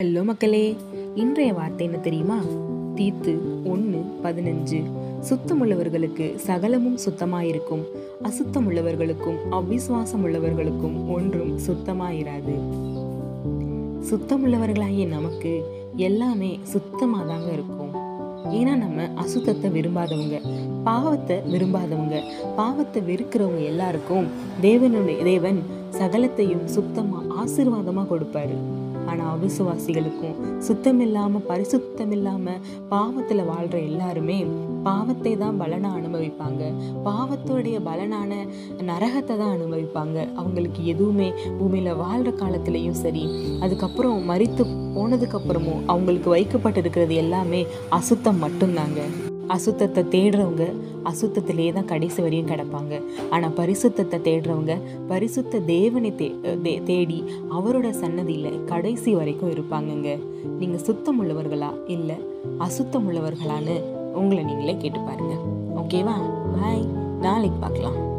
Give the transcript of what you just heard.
hello மக்களே இன்றைய வார்த்தை என்ன தெரியுமா தீத்து ஒன்று பதினஞ்சு சுத்தமுள்ளவர்களுக்கு சகலமும் சுத்தமாயிருக்கும் அசுத்தமுள்ளவர்களுக்கும் அவிசுவாசம் உள்ளவர்களுக்கும் ஒன்றும் சுத்தமாயிராது சுத்தமுள்ளவர்களாகிய நமக்கு எல்லாமே சுத்தமாக தாங்க இருக்கும் ஏன்னா நம்ம அசுத்தத்தை விரும்பாதவங்க பாவத்தை விரும்பாதவங்க பாவத்தை வெறுக்கிறவங்க எல்லாருக்கும் தேவனுடைய தேவன் சகலத்தையும் சுத்தமா ஆசீர்வாதமா கொடுப்பாரு ஆனா அவிசுவாசிகளுக்கும் சுத்தம் இல்லாம பரிசுத்தம் இல்லாம பாவத்துல வாழ்ற எல்லாருமே பாவத்தை தான் பலனா அனுபவிப்பாங்க பாவத்தோடைய பலனான நரகத்தை தான் அனுபவிப்பாங்க அவங்களுக்கு எதுவுமே பூமியில வாழ்ற காலத்திலையும் சரி அதுக்கப்புறம் மறித்து போனதுக்கு அப்புறமும் அவங்களுக்கு வைக்கப்பட்டிருக்கிறது எல்லாமே அசுத்தம் மட்டும்தாங்க அசுத்தத்தை தேடுறவங்க அசுத்தத்திலே தான் கடைசி வரையும் கிடப்பாங்க ஆனால் பரிசுத்தத்தை தேடுறவங்க பரிசுத்த தேவனை தே தே- தேடி அவரோட சன்னதியில் கடைசி வரைக்கும் இருப்பாங்கங்க நீங்கள் சுத்தம் உள்ளவர்களா இல்லை அசுத்தம் உள்ளவர்களான்னு உங்களை நீங்களே கேட்டு பாருங்க ஓகேவா பாய் நாளைக்கு பார்க்கலாம்